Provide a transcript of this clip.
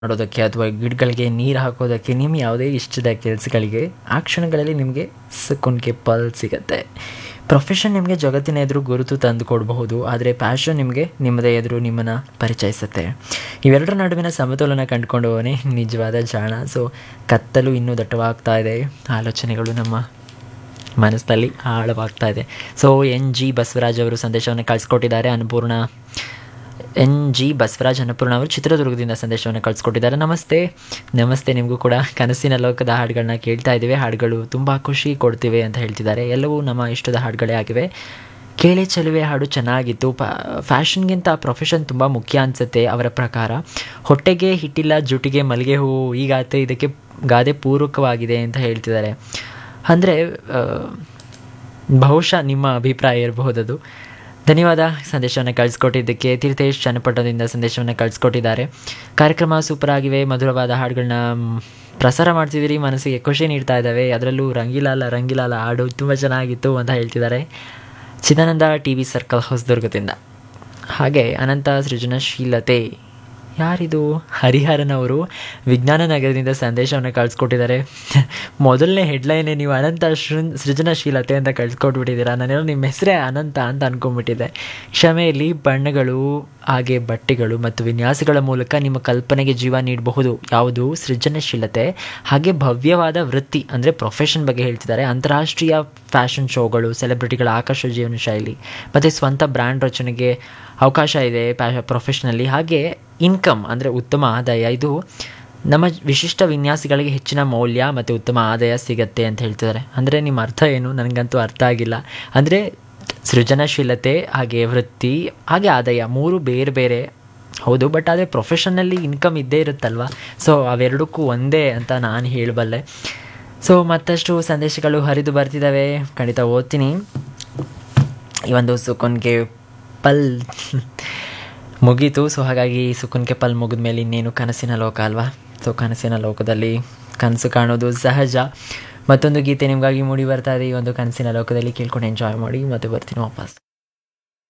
ಮಾಡೋದಕ್ಕೆ ಅಥವಾ ಗಿಡಗಳಿಗೆ ನೀರು ಹಾಕೋದಕ್ಕೆ ನಿಮ್ಮ ಯಾವುದೇ ಇಷ್ಟದ ಕೆಲಸಗಳಿಗೆ ಆ ಕ್ಷಣಗಳಲ್ಲಿ ನಿಮಗೆ ಸುಕ್ಕುನ್ಗೆ ಪಲ್ ಸಿಗತ್ತೆ ಪ್ರೊಫೆಷನ್ ನಿಮಗೆ ಜಗತ್ತಿನ ಎದುರು ಗುರುತು ತಂದು ಕೊಡಬಹುದು ಆದರೆ ಪ್ಯಾಷನ್ ನಿಮಗೆ ನಿಮ್ಮದೇ ಎದುರು ನಿಮ್ಮನ್ನು ಪರಿಚಯಿಸುತ್ತೆ ಇವೆರಡರ ನಡುವಿನ ಸಮತೋಲನ ಕಂಡುಕೊಂಡವನೇ ನಿಜವಾದ ಜಾಣ ಸೊ ಕತ್ತಲು ಇನ್ನೂ ದಟ್ಟವಾಗ್ತಾ ಇದೆ ಆಲೋಚನೆಗಳು ನಮ್ಮ ಮನಸ್ಸಲ್ಲಿ ಆಳವಾಗ್ತಾ ಇದೆ ಸೊ ಎನ್ ಜಿ ಬಸವರಾಜ್ ಅವರು ಸಂದೇಶವನ್ನು ಕಳಿಸ್ಕೊಟ್ಟಿದ್ದಾರೆ ಅನ್ನಪೂರ್ಣ ಎನ್ ಜಿ ಬಸವರಾಜ್ ಅನ್ನಪೂರ್ಣ ಅವರು ಚಿತ್ರದುರ್ಗದಿಂದ ಸಂದೇಶವನ್ನು ಕಳಿಸ್ಕೊಟ್ಟಿದ್ದಾರೆ ನಮಸ್ತೆ ನಮಸ್ತೆ ನಿಮಗೂ ಕೂಡ ಕನಸಿನ ಲೋಕದ ಹಾಡುಗಳನ್ನ ಕೇಳ್ತಾ ಇದ್ದೀವಿ ಹಾಡುಗಳು ತುಂಬ ಖುಷಿ ಕೊಡ್ತಿವೆ ಅಂತ ಹೇಳ್ತಿದ್ದಾರೆ ಎಲ್ಲವೂ ನಮ್ಮ ಇಷ್ಟದ ಹಾಡುಗಳೇ ಆಗಿವೆ ಕೇಳಿ ಚೆಲುವೆ ಹಾಡು ಚೆನ್ನಾಗಿತ್ತು ಪ ಫ್ಯಾಷನ್ಗಿಂತ ಪ್ರೊಫೆಷನ್ ತುಂಬ ಮುಖ್ಯ ಅನಿಸುತ್ತೆ ಅವರ ಪ್ರಕಾರ ಹೊಟ್ಟೆಗೆ ಹಿಟ್ಟಿಲ್ಲ ಜುಟಿಗೆ ಮಲ್ಲಿಗೆ ಹೂವು ಈಗಾತ ಇದಕ್ಕೆ ಗಾದೆ ಪೂರಕವಾಗಿದೆ ಅಂತ ಹೇಳ್ತಿದ್ದಾರೆ ಅಂದರೆ ಬಹುಶಃ ನಿಮ್ಮ ಅಭಿಪ್ರಾಯ ಇರಬಹುದದು ಧನ್ಯವಾದ ಸಂದೇಶವನ್ನು ಕಳಿಸ್ಕೊಟ್ಟಿದ್ದಕ್ಕೆ ತೀರ್ಥೇಶ್ ಚನ್ನಪಟ್ಟಣದಿಂದ ಸಂದೇಶವನ್ನು ಕಳಿಸ್ಕೊಟ್ಟಿದ್ದಾರೆ ಕಾರ್ಯಕ್ರಮ ಸೂಪರ್ ಆಗಿವೆ ಮಧುರವಾದ ಹಾಡುಗಳನ್ನ ಮ್, ಪ್ರಸಾರ ಮಾಡ್ತಿದ್ದೀರಿ ಮನಸ್ಸಿಗೆ ಖುಷಿ ನೀಡ್ತಾ ಇದ್ದಾವೆ ಅದರಲ್ಲೂ ರಂಗಿಲಾಲ ರಂಗಿಲಾಲ ಹಾಡು ತುಂಬ ಚೆನ್ನಾಗಿತ್ತು ಅಂತ ಹೇಳ್ತಿದ್ದಾರೆ ಚಿದಾನಂದ ಟಿ ವಿ ಸರ್ಕಲ್ ಹೊಸದುರ್ಗದಿಂದ ಹಾಗೆ ಅನಂತ ಸೃಜನಶೀಲತೆ ಯಾರಿದು ಹರಿಹರನವರು ವಿಜ್ಞಾನ ನಗರದಿಂದ ಸಂದೇಶವನ್ನು ಕಳಿಸ್ಕೊಟ್ಟಿದ್ದಾರೆ ಮೊದಲನೇ ಹೆಡ್ಲೈನೇ ನೀವು ಅನಂತ ಸೃನ್ ಸೃಜನಶೀಲತೆ ಅಂತ ಕಳಿಸ್ಕೊಟ್ಬಿಟ್ಟಿದ್ದೀರಾ ನಾನೇನೋ ನಿಮ್ಮ ಹೆಸರೇ ಅನಂತ ಅಂತ ಅಂದ್ಕೊಂಡ್ಬಿಟ್ಟಿದ್ದೆ ಕ್ಷಮೆಯಲ್ಲಿ ಬಣ್ಣಗಳು ಹಾಗೆ ಬಟ್ಟೆಗಳು ಮತ್ತು ವಿನ್ಯಾಸಗಳ ಮೂಲಕ ನಿಮ್ಮ ಕಲ್ಪನೆಗೆ ಜೀವ ನೀಡಬಹುದು ಯಾವುದು ಸೃಜನಶೀಲತೆ ಹಾಗೆ ಭವ್ಯವಾದ ವೃತ್ತಿ ಅಂದರೆ ಪ್ರೊಫೆಷನ್ ಬಗ್ಗೆ ಹೇಳ್ತಿದ್ದಾರೆ ಅಂತಾರಾಷ್ಟ್ರೀಯ ಫ್ಯಾಷನ್ ಶೋಗಳು ಸೆಲೆಬ್ರಿಟಿಗಳ ಆಕರ್ಷ ಜೀವನ ಶೈಲಿ ಮತ್ತು ಸ್ವಂತ ಬ್ರ್ಯಾಂಡ್ ರಚನೆಗೆ ಅವಕಾಶ ಇದೆ ಪ್ಯಾ ಪ್ರೊಫೆಷ್ನಲ್ಲಿ ಹಾಗೆ ಇನ್ಕಮ್ ಅಂದರೆ ಉತ್ತಮ ಆದಾಯ ಇದು ನಮ್ಮ ವಿಶಿಷ್ಟ ವಿನ್ಯಾಸಗಳಿಗೆ ಹೆಚ್ಚಿನ ಮೌಲ್ಯ ಮತ್ತು ಉತ್ತಮ ಆದಾಯ ಸಿಗತ್ತೆ ಅಂತ ಹೇಳ್ತಿದ್ದಾರೆ ಅಂದರೆ ನಿಮ್ಮ ಅರ್ಥ ಏನು ನನಗಂತೂ ಅರ್ಥ ಆಗಿಲ್ಲ ಅಂದರೆ ಸೃಜನಶೀಲತೆ ಹಾಗೆ ವೃತ್ತಿ ಹಾಗೆ ಆದಾಯ ಮೂರು ಬೇರೆ ಬೇರೆ ಹೌದು ಬಟ್ ಆದರೆ ಪ್ರೊಫೆಷನ್ನಲ್ಲಿ ಇನ್ಕಮ್ ಇದ್ದೇ ಇರುತ್ತಲ್ವ ಸೊ ಅವೆರಡಕ್ಕೂ ಒಂದೇ ಅಂತ ನಾನು ಹೇಳಬಲ್ಲೆ ಸೊ ಮತ್ತಷ್ಟು ಸಂದೇಶಗಳು ಹರಿದು ಬರ್ತಿದ್ದಾವೆ ಖಂಡಿತ ಓದ್ತೀನಿ ಈ ಒಂದು ಸುಕುನ್ಗೆ ಪಲ್ ಮುಗೀತು ಸೊ ಹಾಗಾಗಿ ಸುಕುನ್ಗೆ ಪಲ್ ಮುಗಿದ ಮೇಲೆ ಇನ್ನೇನು ಕನಸಿನ ಲೋಕ ಅಲ್ವಾ ಸೊ ಕನಸಿನ ಲೋಕದಲ್ಲಿ ಕನಸು ಕಾಣೋದು ಸಹಜ ಮತ್ತೊಂದು ಗೀತೆ ನಿಮಗಾಗಿ ಮೂಡಿ ಬರ್ತಾ ಇದೆ ಈ ಒಂದು ಕನಸಿನ ಲೋಕದಲ್ಲಿ ಕೇಳ್ಕೊಂಡು ಎಂಜಾಯ್ ಮಾಡಿ ಮತ್ತೆ ಬರ್ತೀನಿ ವಾಪಸ್